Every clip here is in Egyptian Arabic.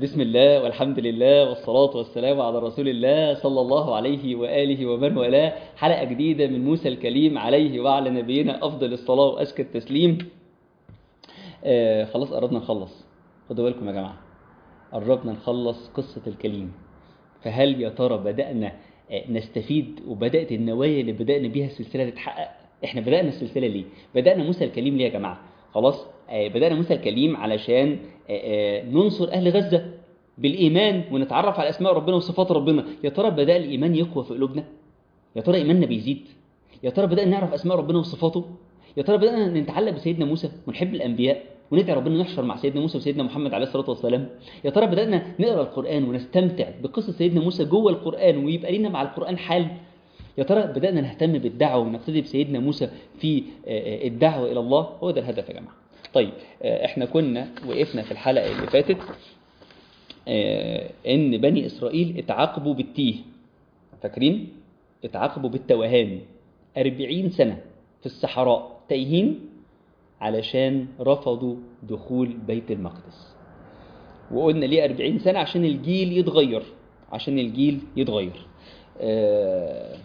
بسم الله والحمد لله والصلاة والسلام على رسول الله صلى الله عليه وآله ومن والاه حلقة جديدة من موسى الكليم عليه وعلى نبينا أفضل الصلاة وأزكى التسليم آه خلاص قربنا نخلص خدوا بالكم يا جماعة قربنا نخلص قصة الكليم فهل يا ترى بدأنا آه، نستفيد وبدأت النوايا اللي بدأنا بيها السلسلة تتحقق احنا بدأنا السلسلة ليه بدأنا موسى الكليم ليه يا جماعة خلاص آه، بدأنا موسى الكليم علشان آه، آه، ننصر أهل غزة بالإيمان ونتعرف على أسماء ربنا وصفات ربنا يا ترى بدأ الإيمان يقوى في قلوبنا يا ترى إيماننا بيزيد يا ترى بدأنا نعرف أسماء ربنا وصفاته يا ترى بدأنا نتعلق بسيدنا موسى ونحب الأنبياء وندعي ربنا نحشر مع سيدنا موسى وسيدنا محمد عليه الصلاة والسلام يا ترى بدأنا نقرأ القرآن ونستمتع بقصة سيدنا موسى جوه القرآن ويبقى لنا مع القرآن حال يا ترى بدأنا نهتم بالدعوة ونقتدي بسيدنا موسى في آه، آه، الدعوة إلى الله هو ده الهدف يا جماعة طيب آه، احنا كنا وقفنا في الحلقة اللي فاتت آه، ان بني اسرائيل اتعاقبوا بالتيه فاكرين اتعاقبوا بالتوهان أربعين سنة في الصحراء تايهين علشان رفضوا دخول بيت المقدس وقلنا ليه أربعين سنة عشان الجيل يتغير عشان الجيل يتغير آه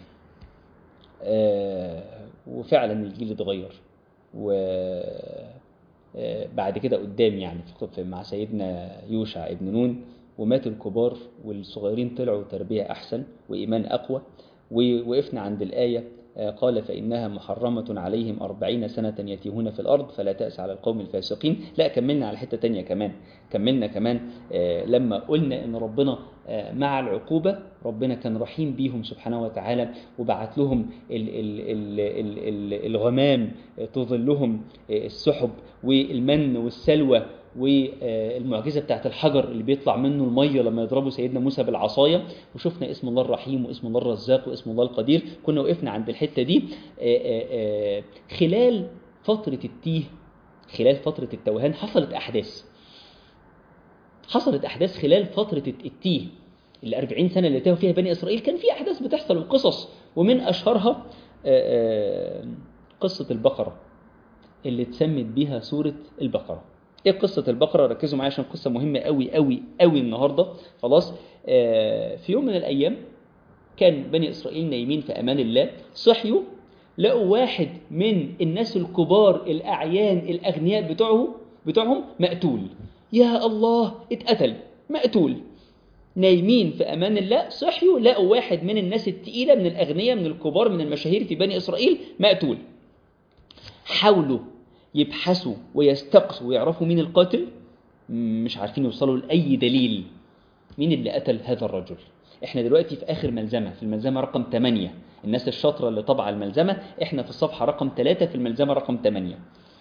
آه وفعلا الجيل اتغير و آه، بعد كده قدام يعني في- في- مع سيدنا يوشع ابن نون وماتوا الكبار والصغيرين طلعوا تربية أحسن وإيمان أقوى ووقفنا عند الآية آه، قال فإنها محرمة عليهم أربعين سنة يتيهون في الأرض فلا تأس على القوم الفاسقين لا كملنا على حتة تانية كمان كملنا كمان آه، لما قلنا إن ربنا آه، مع العقوبة ربنا كان رحيم بيهم سبحانه وتعالى وبعت لهم ال ال ال ال ال الغمام آه، تظلهم آه، السحب والمن والسلوى والمعجزة بتاعت الحجر اللي بيطلع منه المية لما يضربوا سيدنا موسى بالعصاية وشفنا اسم الله الرحيم واسم الله الرزاق واسم الله القدير كنا وقفنا عند الحتة دي آه، آه، آه، خلال فترة التيه خلال فترة التوهان حصلت أحداث حصلت أحداث خلال فترة التيه ال 40 سنة اللي تاهوا فيها بني إسرائيل كان في أحداث بتحصل وقصص ومن أشهرها آه، آه، قصة البقرة اللي اتسمت بيها سورة البقرة ايه قصة البقرة ركزوا معايا عشان قصة مهمة قوي قوي قوي النهاردة خلاص آه في يوم من الأيام كان بني إسرائيل نايمين في أمان الله صحيوا لقوا واحد من الناس الكبار الأعيان الأغنياء بتوعه بتوعهم مقتول يا الله اتقتل مقتول نايمين في امان الله صحيوا لقوا واحد من الناس التقيله من الاغنياء من الكبار من المشاهير في بني اسرائيل مقتول حاولوا يبحثوا ويستقصوا ويعرفوا مين القاتل مش عارفين يوصلوا لاي دليل مين اللي قتل هذا الرجل احنا دلوقتي في اخر ملزمه في الملزمه رقم 8 الناس الشاطره اللي طبع الملزمه احنا في الصفحه رقم 3 في الملزمه رقم 8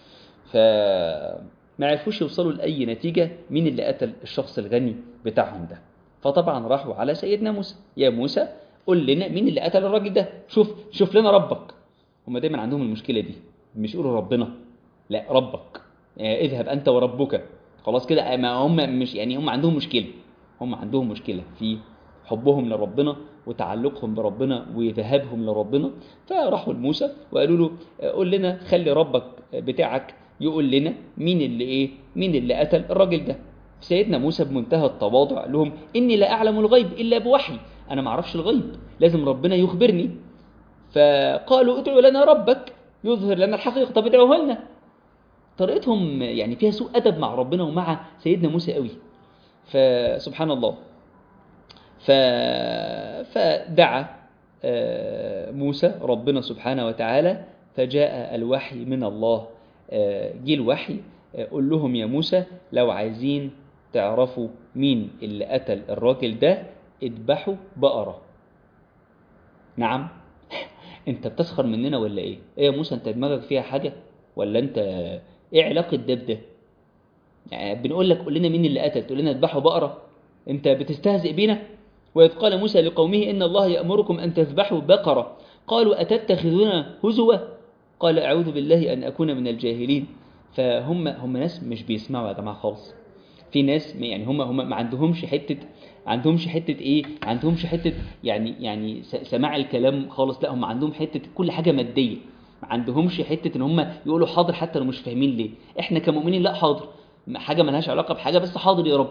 فما عرفوش يوصلوا لأي نتيجة مين اللي قتل الشخص الغني بتاعهم ده فطبعا راحوا على سيدنا موسى يا موسى قول لنا مين اللي قتل الراجل ده شوف شوف لنا ربك هم دايما عندهم المشكلة دي مش يقولوا ربنا لا ربك آه، اذهب أنت وربك خلاص كده ما هم مش يعني هم عندهم مشكلة هم عندهم مشكلة في حبهم لربنا وتعلقهم بربنا وذهابهم لربنا فراحوا لموسى وقالوا له آه، قول لنا خلي ربك بتاعك يقول لنا مين اللي ايه مين اللي قتل الراجل ده سيدنا موسى بمنتهى التواضع قال لهم اني لا اعلم الغيب الا بوحي انا ما اعرفش الغيب لازم ربنا يخبرني فقالوا ادعوا لنا ربك يظهر لنا الحقيقه طب ادعوه لنا طريقتهم يعني فيها سوء ادب مع ربنا ومع سيدنا موسى قوي فسبحان الله ف... فدعا آه، موسى ربنا سبحانه وتعالى فجاء الوحي من الله آه، جه الوحي آه، قول لهم يا موسى لو عايزين تعرفوا مين اللي قتل الراجل ده اذبحوا بقرة نعم انت بتسخر مننا ولا ايه ايه يا موسى انت دماغك فيها حاجة ولا انت ايه علاقة ده بده يعني بنقول لك قول لنا مين اللي قتل تقول لنا اذبحوا بقرة انت بتستهزئ بينا وإذ قال موسى لقومه إن الله يأمركم أن تذبحوا بقرة قالوا أتتخذون هزوا قال أعوذ بالله أن أكون من الجاهلين فهم هم ناس مش بيسمعوا يا جماعة خالص في ناس يعني هم هم ما عندهمش حتة عندهمش حتة إيه عندهمش حتة يعني يعني س- سماع الكلام خالص لا هم عندهم حتة كل حاجة مادية ما عندهمش حتة إن هم يقولوا حاضر حتى لو مش فاهمين ليه إحنا كمؤمنين لا حاضر حاجة ملهاش علاقة بحاجة بس حاضر يا رب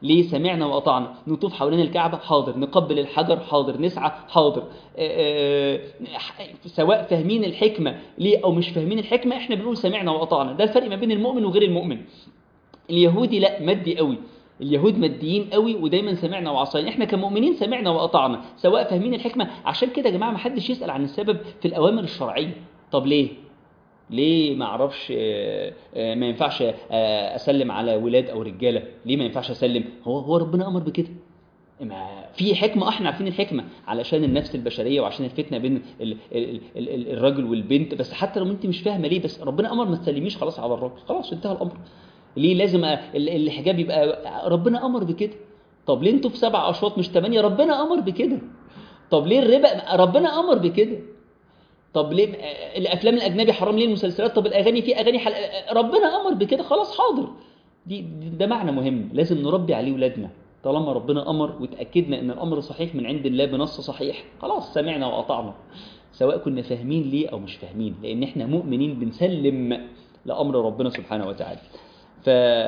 ليه سمعنا وأطعنا نطوف حوالين الكعبة حاضر نقبل الحجر حاضر نسعى حاضر آه، آه، سواء فاهمين الحكمة ليه أو مش فاهمين الحكمة احنا بنقول سمعنا وأطعنا ده الفرق ما بين المؤمن وغير المؤمن اليهودي لا مادي قوي اليهود ماديين قوي ودايما سمعنا وعصينا احنا كمؤمنين سمعنا واطعنا سواء فاهمين الحكمه عشان كده يا جماعه ما حدش يسال عن السبب في الاوامر الشرعيه طب ليه ليه ما اعرفش آه، آه، ما ينفعش آه، اسلم على ولاد او رجاله ليه ما ينفعش اسلم هو هو ربنا امر بكده ما في حكمه احنا عارفين الحكمه علشان النفس البشريه وعشان الفتنه بين ال ال ال ال الراجل والبنت بس حتى لو انت مش فاهمه ليه بس ربنا امر ما تسلميش خلاص على الراجل خلاص انتهى الامر ليه لازم ال- الحجاب يبقى ربنا امر بكده طب ليه انتوا في سبع اشواط مش ثمانيه ربنا امر بكده طب ليه الربا ربنا امر بكده طب ليه آه، الافلام الاجنبي حرام ليه المسلسلات طب الاغاني في اغاني حل... آه، ربنا امر بكده خلاص حاضر دي دي- ده معنى مهم لازم نربي عليه ولادنا طالما ربنا امر وتاكدنا ان الامر صحيح من عند الله بنص صحيح خلاص سمعنا واطعنا سواء كنا فاهمين ليه او مش فاهمين لان احنا مؤمنين بنسلم لامر ربنا سبحانه وتعالى ف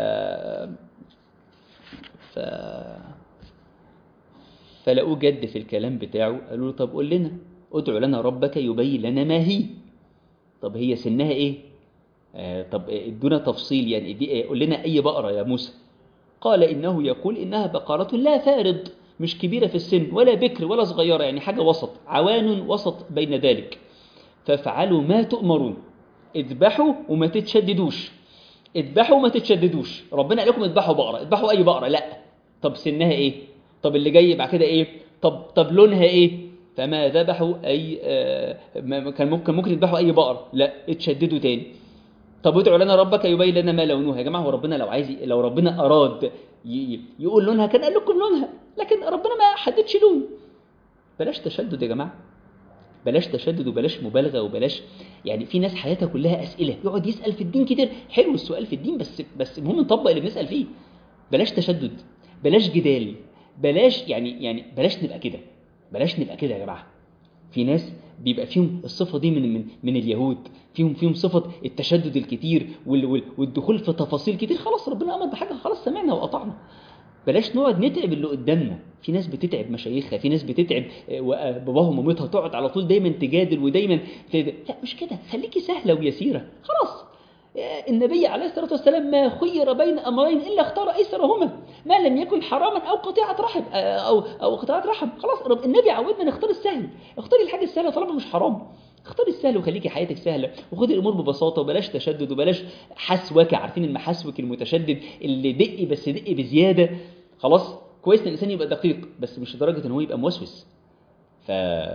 ف فلقوه جد في الكلام بتاعه قالوا له طب قول لنا ادعو لنا ربك يبين لنا ما هي طب هي سنها ايه آه طب ادونا تفصيل يعني دي إيه؟ قول لنا اي بقره يا موسى قال انه يقول انها بقره لا فارض مش كبيره في السن ولا بكر ولا صغيره يعني حاجه وسط عوان وسط بين ذلك فافعلوا ما تؤمرون اذبحوا وما تتشددوش اذبحوا وما تتشددوش ربنا قال لكم اذبحوا بقره اذبحوا اي بقره لا طب سنها ايه طب اللي جاي بعد كده ايه طب طب لونها ايه فما ذبحوا اي آه ما- كان ممكن ممكن يذبحوا اي بقره لا اتشددوا تاني طب ادعوا لنا ربك يبين لنا ما لونها يا جماعه هو ربنا لو عايز لو ربنا اراد ي- يقول لونها كان قال لكم لونها لكن ربنا ما حددش لون بلاش تشدد يا جماعه بلاش تشدد وبلاش مبالغه وبلاش يعني في ناس حياتها كلها اسئله يقعد يسال في الدين كتير حلو السؤال في الدين بس بس المهم نطبق اللي بنسال فيه بلاش تشدد بلاش جدال بلاش يعني يعني بلاش نبقى كده بلاش نبقى كده يا جماعه في ناس بيبقى فيهم الصفه دي من من من اليهود فيهم فيهم صفه التشدد الكتير وال- وال- والدخول في تفاصيل كتير خلاص ربنا امر بحاجه خلاص سمعنا واطعنا بلاش نقعد نتعب اللي قدامنا في ناس بتتعب مشايخها في ناس بتتعب آه، و- باباها ومامتها تقعد على طول دايما تجادل ودايما ت... لا مش كده خليكي سهله ويسيره خلاص آه، النبي عليه الصلاه والسلام ما خير بين امرين الا اختار ايسرهما ما لم يكن حراما او قطيعه رحم آه، او او قطيعه رحم خلاص رب النبي عودنا نختار السهل اختاري الحاجه السهله طالما مش حرام اختاري السهل وخليكي حياتك سهله وخدي الامور ببساطه وبلاش تشدد وبلاش حسوكه عارفين المحسوك المتشدد اللي دقي بس دقي بزياده خلاص كويس ان الانسان يبقى دقيق بس مش لدرجه ان هو يبقى موسوس ف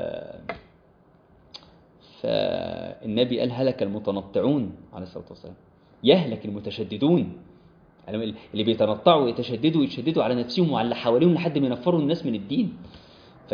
فالنبي قال هلك المتنطعون عليه الصلاه والسلام يهلك المتشددون يعني اللي بيتنطعوا ويتشددوا ويتشددوا على نفسهم وعلى اللي حواليهم لحد ما ينفروا الناس من الدين ف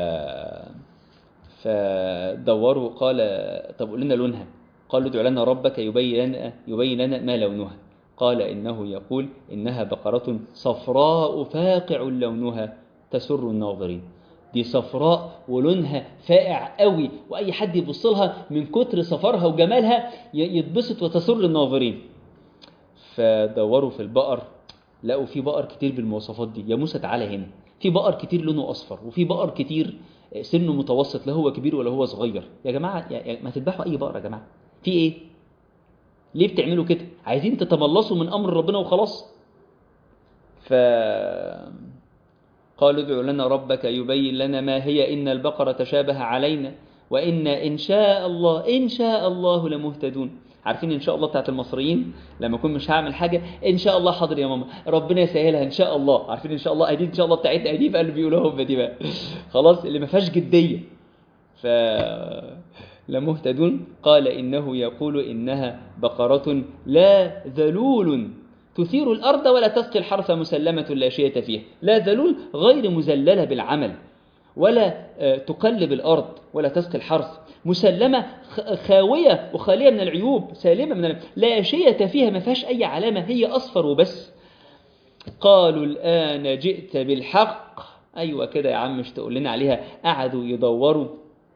فدوروا قال طب قول لنا لونها قالوا ادع لنا ربك يبين لنا يبين لنا ما لونها قال انه يقول انها بقره صفراء فاقع لونها تسر الناظرين دي صفراء ولونها فاقع قوي واي حد يبص لها من كتر صفرها وجمالها ي- يتبسط وتسر الناظرين فدوروا في البقر لقوا في بقر كتير بالمواصفات دي يا موسى تعالى هنا في بقر كتير لونه اصفر وفي بقر كتير سنه متوسط لا هو كبير ولا هو صغير يا جماعه يا يا- ما تذبحوا اي بقره يا جماعه في ايه ليه بتعملوا كده عايزين تتملصوا من امر ربنا وخلاص ف قالوا ادع لنا ربك يبين لنا ما هي إن البقرة تشابه علينا وإن إن شاء الله إن شاء الله لمهتدون عارفين إن شاء الله بتاعت المصريين لما أكون مش هعمل حاجة إن شاء الله حاضر يا ماما ربنا يسهلها إن شاء الله عارفين إن شاء الله أدي إن شاء الله بتاعتنا أدي بقى اللي بيقولوها هم دي بقى خلاص اللي ما فيهاش جدية ف لمهتدون قال إنه يقول إنها بقرة لا ذلول تثير الأرض ولا تسقي الحرث مسلمة لا شية فيها لا ذلول غير مزللة بالعمل ولا آه، تقلب الأرض ولا تسقي الحرث مسلمة خ- خاوية وخالية من العيوب سالمة من ال- لا شية فيها ما فيهاش أي علامة هي أصفر وبس قالوا الآن جئت بالحق أيوة كده يا عم مش تقول لنا عليها قعدوا يدوروا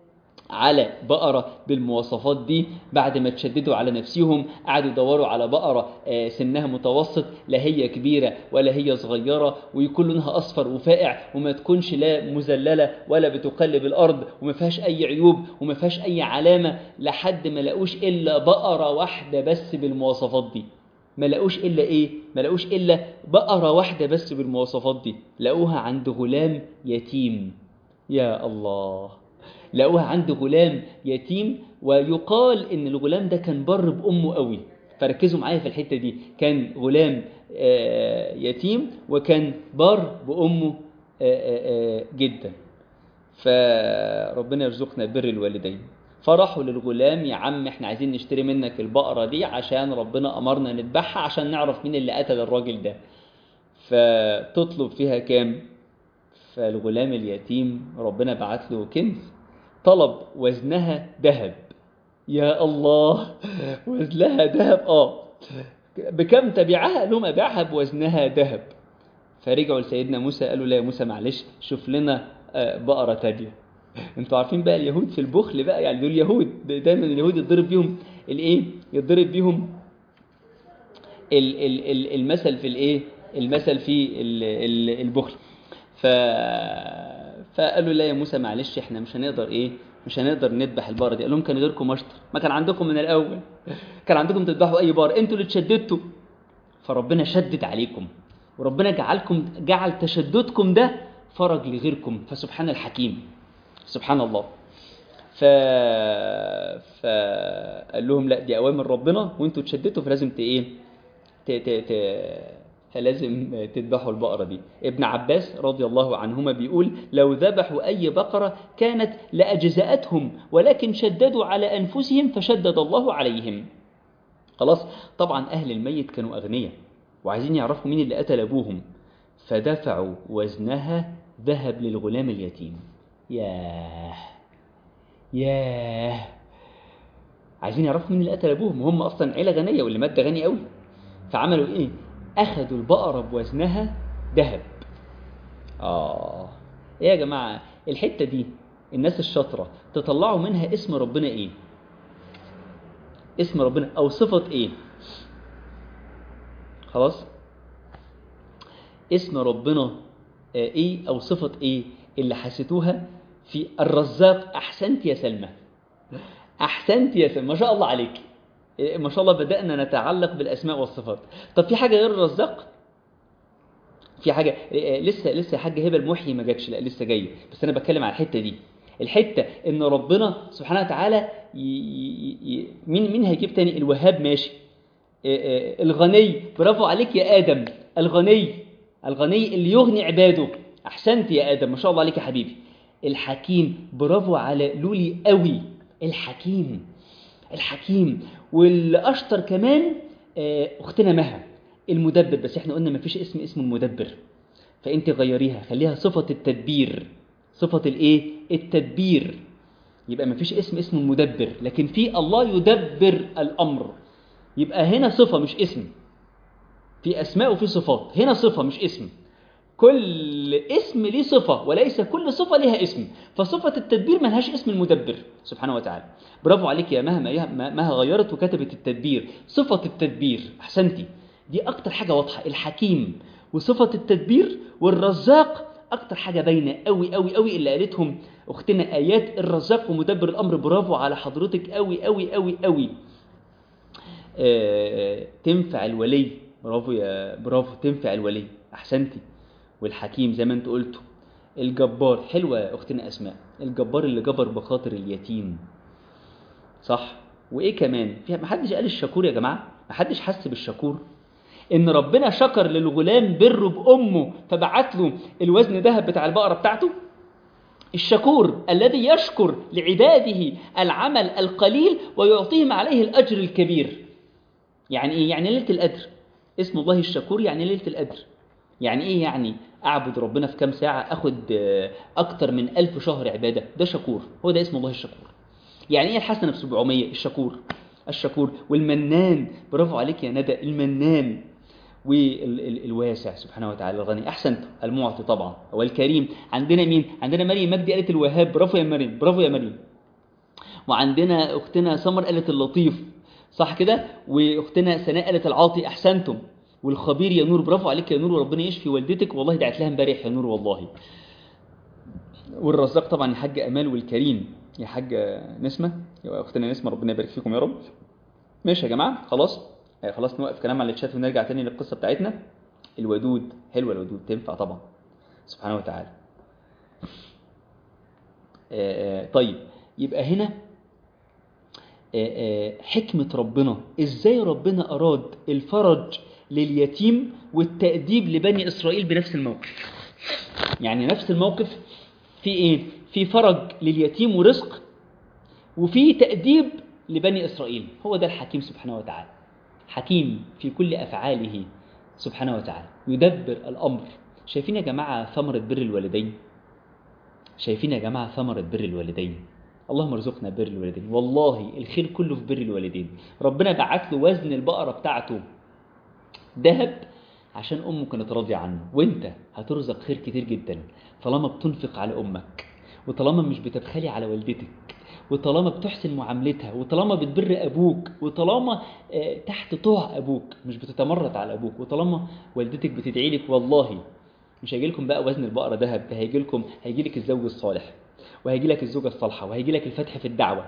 على بقرة بالمواصفات دي بعد ما تشددوا على نفسهم قعدوا يدوروا على بقرة آه، سنها متوسط لا هي كبيرة ولا هي صغيرة ويكون لونها أصفر وفائع وما تكونش لا مذللة ولا بتقلب الأرض وما فيهاش أي عيوب وما فيهاش أي علامة لحد ما لقوش إلا بقرة واحدة بس بالمواصفات دي ما لقوش إلا إيه؟ ما لقوش إلا بقرة واحدة بس بالمواصفات دي لقوها عند غلام يتيم يا الله لقوها عند غلام يتيم ويقال ان الغلام ده كان بر بامه قوي فركزوا معايا في الحته دي كان غلام آه، يتيم وكان بار بامه آه، آه، آه، جدا فربنا يرزقنا بر الوالدين فراحوا للغلام يا عم احنا عايزين نشتري منك البقره دي عشان ربنا امرنا نذبحها عشان نعرف مين اللي قتل الراجل ده فتطلب فيها كام فالغلام اليتيم ربنا بعت له كنز طلب وزنها ذهب يا الله وزنها ذهب اه بكم تبيعها قال لهم ابيعها بوزنها ذهب فرجعوا لسيدنا موسى قالوا لا يا موسى معلش شوف لنا آه، بقره تانية انتوا عارفين بقى اليهود في البخل بقى يعني دول يهود دايما اليهود يتضرب بيهم الايه يتضرب بيهم ال- ال- ال- المثل في الايه المثل في ال- ال- البخل ف فقالوا لا يا موسى معلش احنا مش هنقدر ايه مش هنقدر نذبح البقره دي قال لهم كان غيركم اشطر ما كان عندكم من الاول كان عندكم تذبحوا اي بقره انتوا اللي اتشددتوا فربنا شدد عليكم وربنا جعلكم جعل تشددكم ده فرج لغيركم فسبحان الحكيم سبحان الله ف فقال لهم لا دي اوامر ربنا وانتوا اتشددتوا فلازم ت ايه ت... ت... ت... فلازم تذبحوا البقرة دي ابن عباس رضي الله عنهما بيقول لو ذبحوا أي بقرة كانت لأجزأتهم ولكن شددوا على أنفسهم فشدد الله عليهم خلاص طبعا أهل الميت كانوا أغنياء وعايزين يعرفوا مين اللي قتل أبوهم فدفعوا وزنها ذهب للغلام اليتيم ياه ياه عايزين يعرفوا مين اللي قتل أبوهم وهم أصلا عيلة غنية واللي مات ده غني قوي فعملوا إيه أخذوا البقرة بوزنها ذهب آه إيه يا جماعة الحتة دي الناس الشاطرة تطلعوا منها اسم ربنا إيه اسم ربنا أو صفة إيه خلاص اسم ربنا آه، إيه أو صفة إيه اللي حسيتوها في الرزاق أحسنت يا سلمى أحسنت يا سلمى ما شاء الله عليك ما شاء الله بدأنا نتعلق بالأسماء والصفات طب في حاجة غير الرزاق في حاجة آه، لسه لسه يا حاج هبة المحيي ما جاتش لا لسه جاية بس أنا بتكلم على الحتة دي الحتة إن ربنا سبحانه وتعالى ي... ي... ي... مين مين هيجيب تاني الوهاب ماشي آه، آه، الغني برافو عليك يا آدم الغني الغني اللي يغني عباده أحسنت يا آدم ما شاء الله عليك يا حبيبي الحكيم برافو على لولي قوي الحكيم الحكيم واللي اشطر كمان آه، اختنا مها المدبر بس احنا قلنا مفيش اسم اسمه المدبر فانت غيريها خليها صفة التدبير صفة الايه التدبير يبقى مفيش اسم اسمه المدبر لكن في الله يدبر الامر يبقى هنا صفة مش اسم في اسماء وفي صفات هنا صفة مش اسم كل اسم ليه صفة وليس كل صفة لها اسم فصفة التدبير ملهاش اسم المدبر سبحانه وتعالى برافو عليك يا مها ما- مها غيرت وكتبت التدبير صفة التدبير أحسنتي دي أكتر حاجة واضحة الحكيم وصفة التدبير والرزاق أكتر حاجة باينة قوي قوي قوي اللي قالتهم أختنا آيات الرزاق ومدبر الأمر برافو على حضرتك قوي قوي قوي قوي آه، تنفع الولي برافو يا برافو تنفع الولي احسنتي والحكيم زي ما انت قلتوا الجبار حلوه يا اختنا اسماء الجبار اللي جبر بخاطر اليتيم صح وايه كمان في محدش قال الشكور يا جماعه محدش حس بالشكور ان ربنا شكر للغلام بره بامه فبعت له الوزن ذهب بتاع البقره بتاعته الشكور الذي يشكر لعباده العمل القليل ويعطيهم عليه الاجر الكبير يعني ايه يعني ليله القدر اسم الله الشكور يعني ليله القدر يعني ايه يعني اعبد ربنا في كام ساعه اخد آه، اكتر من ألف شهر عباده ده شكور هو ده اسم الله الشكور يعني ايه الحسنه ب 700 الشكور الشكور والمنان برافو عليك يا ندى المنان والواسع سبحانه وتعالى الغني احسنت المعطي طبعا والكريم عندنا مين عندنا مريم مجدي قالت الوهاب برافو يا مريم برافو يا مريم وعندنا اختنا سمر قالت اللطيف صح كده واختنا سناء قالت العاطي احسنتم والخبير يا نور برافو عليك يا نور وربنا يشفي والدتك والله دعت لها امبارح يا نور والله والرزاق طبعا الحاج امال والكريم يا حاجه نسمه يا اختنا نسمه ربنا يبارك فيكم يا رب ماشي يا جماعه خلاص آه، خلاص نوقف كلام على الشات ونرجع تاني للقصه بتاعتنا الودود حلوه الودود تنفع طبعا سبحانه وتعالى آه، آه، طيب يبقى هنا آه، آه، حكمة ربنا ازاي ربنا اراد الفرج لليتيم والتأديب لبني اسرائيل بنفس الموقف يعني نفس الموقف في ايه في فرج لليتيم ورزق وفي تأديب لبني اسرائيل هو ده الحكيم سبحانه وتعالى حكيم في كل افعاله سبحانه وتعالى يدبر الامر شايفين يا جماعه ثمره بر الوالدين شايفين يا جماعه ثمره بر الوالدين اللهم ارزقنا بر الوالدين والله الخير كله في بر الوالدين ربنا بعت له وزن البقره بتاعته ذهب عشان امه كانت راضيه عنه وانت هترزق خير كتير جدا طالما بتنفق على امك وطالما مش بتبخلي على والدتك وطالما بتحسن معاملتها وطالما بتبر ابوك وطالما آه، تحت طوع ابوك مش بتتمرد على ابوك وطالما والدتك بتدعي لك والله مش هيجي لكم بقى وزن البقره ذهب ده هيجي لكم هيجي لك الزوج الصالح وهيجي لك الزوجه الصالحه وهيجي لك الفتح في الدعوه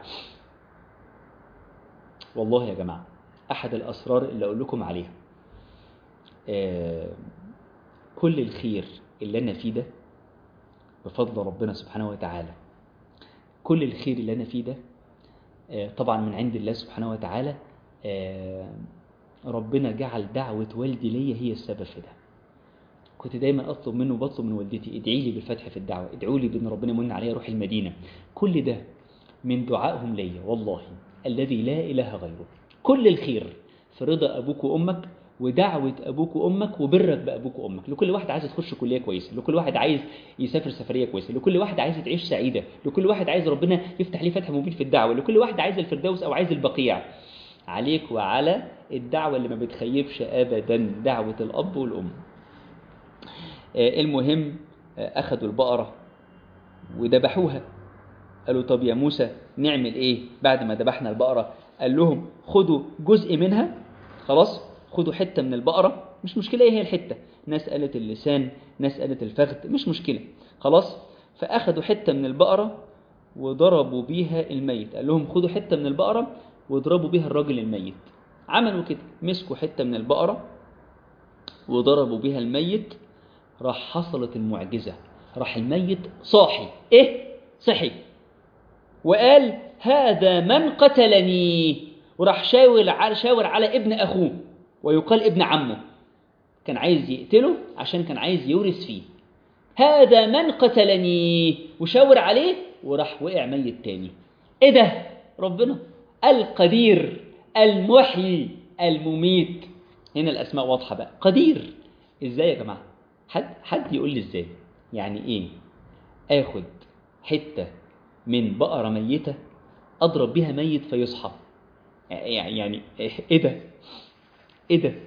والله يا جماعه احد الاسرار اللي اقول لكم عليها آه، كل الخير اللي انا فيه ده بفضل ربنا سبحانه وتعالى كل الخير اللي انا فيه ده آه، طبعا من عند الله سبحانه وتعالى آه، ربنا جعل دعوة والدي ليا هي السبب في ده كنت دايما اطلب منه وبطلب من والدتي ادعي لي بالفتح في الدعوه ادعوا لي بان ربنا يمن عليا اروح المدينه كل ده من دعائهم ليا والله الذي لا اله غيره كل الخير في رضا ابوك وامك ودعوة أبوك وأمك وبرك بأبوك وأمك لكل واحد عايز تخش كلية كويسة لكل واحد عايز يسافر سفرية كويسة لكل واحد عايز تعيش سعيدة لكل واحد عايز ربنا يفتح ليه فتح مبين في الدعوة لكل واحد عايز الفردوس أو عايز البقيع عليك وعلى الدعوة اللي ما بتخيبش أبدا دعوة الأب والأم آه، المهم آه، أخذوا البقرة وذبحوها قالوا طب يا موسى نعمل ايه بعد ما ذبحنا البقرة قال لهم خدوا جزء منها خلاص خدوا حتة من البقرة مش مشكلة ايه هي الحتة ناس قالت اللسان ناس قالت الفخذ مش مشكلة خلاص فأخذوا حتة من البقرة وضربوا بيها الميت قال لهم خدوا حتة من البقرة واضربوا بيها الراجل الميت عملوا كده مسكوا حتة من البقرة وضربوا بيها الميت راح حصلت المعجزة راح الميت صاحي ايه صحي وقال هذا من قتلني وراح شاور على شاور على ابن اخوه ويقال ابن عمه كان عايز يقتله عشان كان عايز يورث فيه هذا من قتلني وشاور عليه وراح وقع ميت تاني ايه ده ربنا القدير المحيي المميت هنا الاسماء واضحه بقى قدير ازاي يا جماعه حد حد يقول لي ازاي يعني ايه اخد حته من بقره ميته اضرب بيها ميت فيصحى يعني يعني ايه ده ايه ده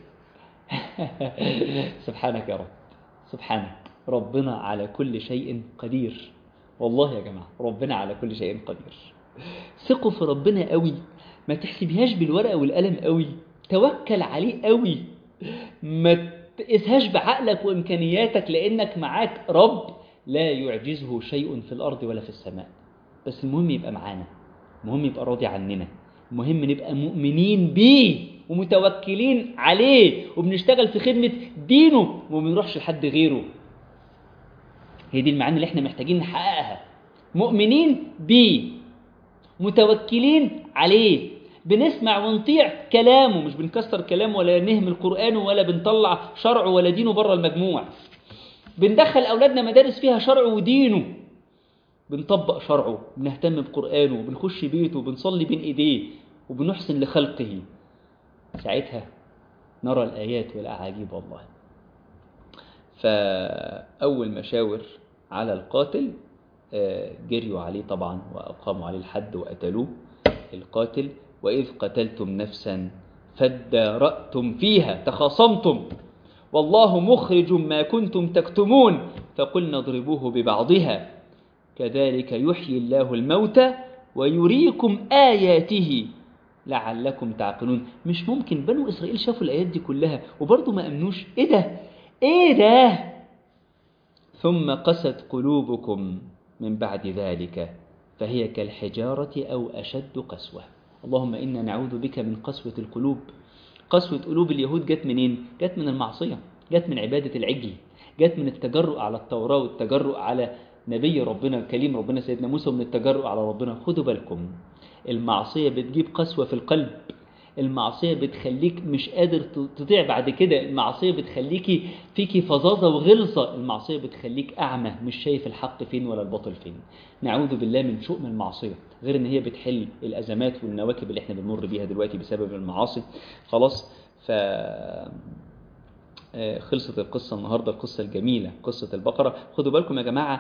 سبحانك يا رب سبحانك ربنا على كل شيء قدير والله يا جماعه ربنا على كل شيء قدير ثقوا في ربنا قوي ما تحسبيهاش بالورقه والقلم قوي توكل عليه قوي ما تقيسهاش بعقلك وامكانياتك لانك معاك رب لا يعجزه شيء في الارض ولا في السماء بس المهم يبقى معانا المهم يبقى راضي عننا المهم نبقى مؤمنين بيه ومتوكلين عليه وبنشتغل في خدمة دينه وما بنروحش لحد غيره هي دي المعاني اللي احنا محتاجين نحققها مؤمنين بيه متوكلين عليه بنسمع ونطيع كلامه مش بنكسر كلامه ولا نهمل قرآنه ولا بنطلع شرعه ولا دينه بره المجموع بندخل أولادنا مدارس فيها شرعه ودينه بنطبق شرعه بنهتم بقرآنه بنخش بيته بنصلي بين إيديه وبنحسن لخلقه ساعتها نرى الآيات والأعاجيب والله فأول ما شاور على القاتل جريوا عليه طبعا وأقاموا عليه الحد وقتلوه القاتل وإذ قتلتم نفسا فادارأتم فيها تخاصمتم والله مخرج ما كنتم تكتمون فقلنا اضربوه ببعضها كذلك يحيي الله الموتى ويريكم آياته لعلكم تعقلون مش ممكن بنو إسرائيل شافوا الآيات دي كلها وبرضه ما أمنوش إيه ده إيه ده ثم قست قلوبكم من بعد ذلك فهي كالحجارة أو أشد قسوة اللهم إنا نعوذ بك من قسوة القلوب قسوة قلوب اليهود جت منين؟ جت من المعصية جت من عبادة العجل جت من التجرؤ على التوراة والتجرؤ على نبي ربنا كليم ربنا سيدنا موسى ومن التجرؤ على ربنا خدوا بالكم المعصية بتجيب قسوة في القلب المعصية بتخليك مش قادر تطيع بعد كده المعصية بتخليكي فيكي فظاظة وغلظة المعصية بتخليك أعمى مش شايف الحق فين ولا الباطل فين نعوذ بالله من شؤم المعصية غير ان هي بتحل الأزمات والنواكب اللي احنا بنمر بيها دلوقتي بسبب المعاصي خلاص ف خلصت القصة النهاردة القصة الجميلة قصة البقرة خدوا بالكم يا جماعة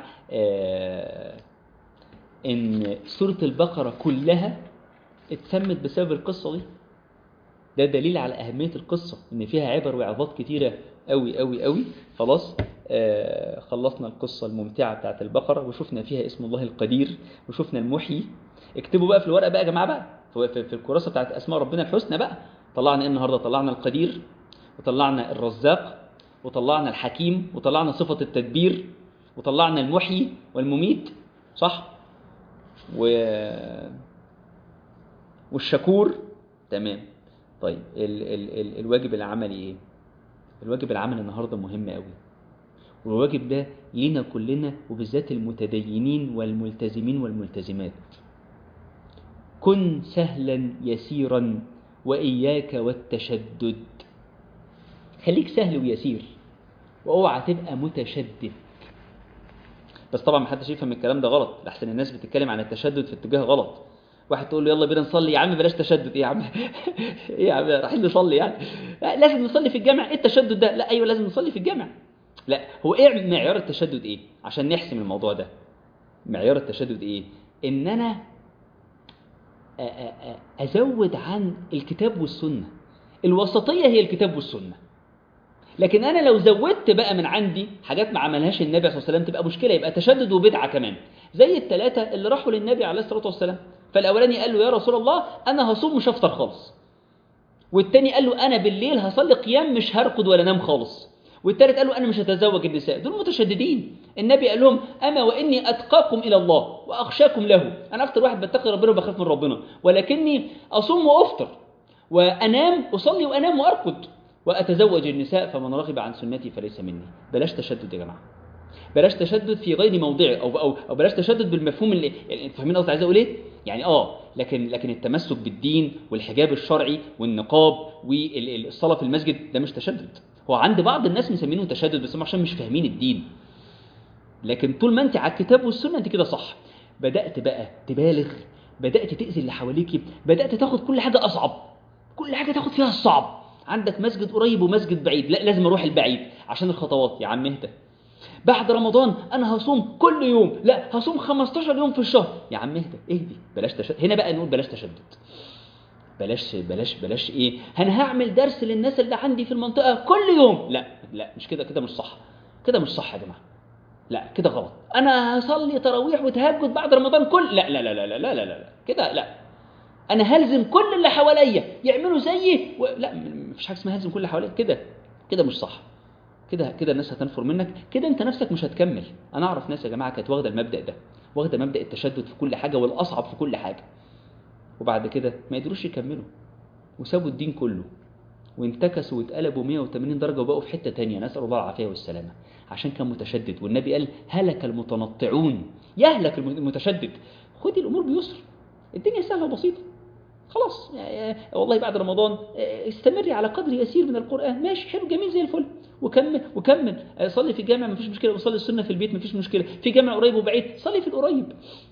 ان سورة البقرة كلها اتسمت بسبب القصة دي ده دليل على أهمية القصة إن فيها عبر وعظات كتيرة أوي أوي أوي خلاص آه خلصنا القصة الممتعة بتاعت البقرة وشفنا فيها اسم الله القدير وشفنا المحيي اكتبوا بقى في الورقة بقى يا جماعة بقى في, في الكراسة بتاعت أسماء ربنا الحسنى بقى طلعنا إيه النهاردة طلعنا القدير وطلعنا الرزاق وطلعنا الحكيم وطلعنا صفة التدبير وطلعنا المحيي والمميت صح و... والشكور تمام طيب ال ال ال الواجب العملي ايه الواجب العملي النهارده مهم قوي والواجب ده لينا كلنا وبالذات المتدينين والملتزمين والملتزمات كن سهلا يسيرا واياك والتشدد خليك سهل ويسير واوعى تبقى متشدد بس طبعا ما حدش يفهم الكلام ده غلط لحسن الناس بتتكلم عن التشدد في اتجاه غلط واحد تقول له يلا بينا نصلي يا عم بلاش تشدد ايه يا عم ايه يا عم رايحين نصلي يعني لا لازم نصلي في الجامع ايه التشدد ده لا ايوه لازم نصلي في الجامع لا هو ايه معيار التشدد ايه عشان نحسم الموضوع ده معيار التشدد ايه ان انا ازود عن الكتاب والسنه الوسطيه هي الكتاب والسنه لكن انا لو زودت بقى من عندي حاجات ما عملهاش النبي صلى الله عليه وسلم تبقى مشكله يبقى تشدد وبدعه كمان زي الثلاثه اللي راحوا للنبي عليه الصلاه والسلام فالاولاني قال له يا رسول الله انا هصوم مش هفطر خالص والتاني قال له انا بالليل هصلي قيام مش هرقد ولا انام خالص والتالت قال له انا مش هتزوج النساء دول متشددين النبي قال لهم اما واني اتقاكم الى الله واخشاكم له انا اكتر واحد بتقي ربنا وبخاف من ربنا ولكني اصوم وافطر وانام اصلي وانام وارقد واتزوج النساء فمن رغب عن سنتي فليس مني بلاش تشدد يا جماعه بلاش تشدد في غير موضعه او او او بلاش تشدد بالمفهوم اللي يعني انتوا فاهمين قصدي عايز اقول ايه يعني اه لكن لكن التمسك بالدين والحجاب الشرعي والنقاب والصلاه في المسجد ده مش تشدد هو عند بعض الناس مسمينه تشدد بس هم عشان مش فاهمين الدين لكن طول ما انت على الكتاب والسنه انت كده صح بدات بقى تبالغ بدات تاذي اللي حواليك بدات تاخد كل حاجه اصعب كل حاجه تاخد فيها الصعب عندك مسجد قريب ومسجد بعيد لا لازم اروح البعيد عشان الخطوات يا عم اهدى بعد رمضان انا هصوم كل يوم لا هصوم 15 يوم في الشهر يا عم اهدى اهدي بلاش تشدد هنا بقى نقول بلاش تشدد بلاش بلاش بلاش ايه انا هعمل درس للناس اللي عندي في المنطقه كل يوم لا لا مش كده كده مش صح كده مش صح يا جماعه لا كده غلط انا هصلي تراويح وتهجد بعد رمضان كل لا لا لا لا لا لا لا, لا. كده لا انا هلزم كل اللي حواليا يعملوا زيي و... لا مفيش حاجه اسمها هلزم كل اللي حواليا كده كده مش صح كده كده الناس هتنفر منك كده انت نفسك مش هتكمل انا اعرف ناس يا جماعه كانت واخده المبدا ده واخده مبدا التشدد في كل حاجه والاصعب في كل حاجه وبعد كده ما يقدروش يكملوا وسابوا الدين كله وانتكسوا واتقلبوا 180 درجه وبقوا في حته تانية نسال الله العافيه والسلامه عشان كان متشدد والنبي قال هلك المتنطعون يهلك المتشدد خدي الامور بيسر الدنيا سهله وبسيطه خلاص والله بعد رمضان استمري على قدر يسير من القرآن ماشي حلو جميل زي الفل وكمل وكمل صلي في الجامع مفيش مشكلة وصلي السنة في البيت مفيش مشكلة في جامع قريب وبعيد صلي في القريب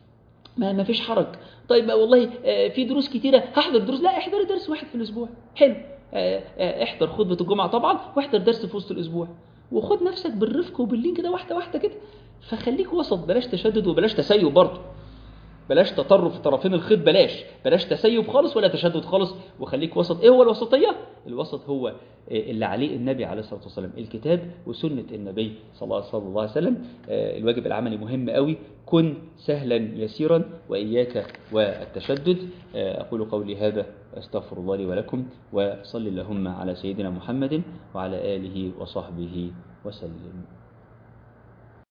ما ما فيش حرج طيب والله في دروس كتيرة هحضر دروس لا احضري درس واحد في الأسبوع حلو احضر خطبة الجمعة طبعا واحضر درس في وسط الأسبوع وخد نفسك بالرفق وباللين كده واحدة واحدة كده فخليك وسط بلاش تشدد وبلاش تسيب برضه بلاش تطرف طرفين الخيط بلاش بلاش تسيب خالص ولا تشدد خالص وخليك وسط ايه هو الوسطيه الوسط هو اللي عليه النبي عليه الصلاة والسلام الكتاب وسنة النبي صلى الله صلى الله عليه وسلم آه، الواجب العملي مهم قوي كن سهلا يسيرا وإياك والتشدد آه، أقول قولي هذا أستغفر الله لي ولكم وصل اللهم على سيدنا محمد وعلى آله وصحبه وسلم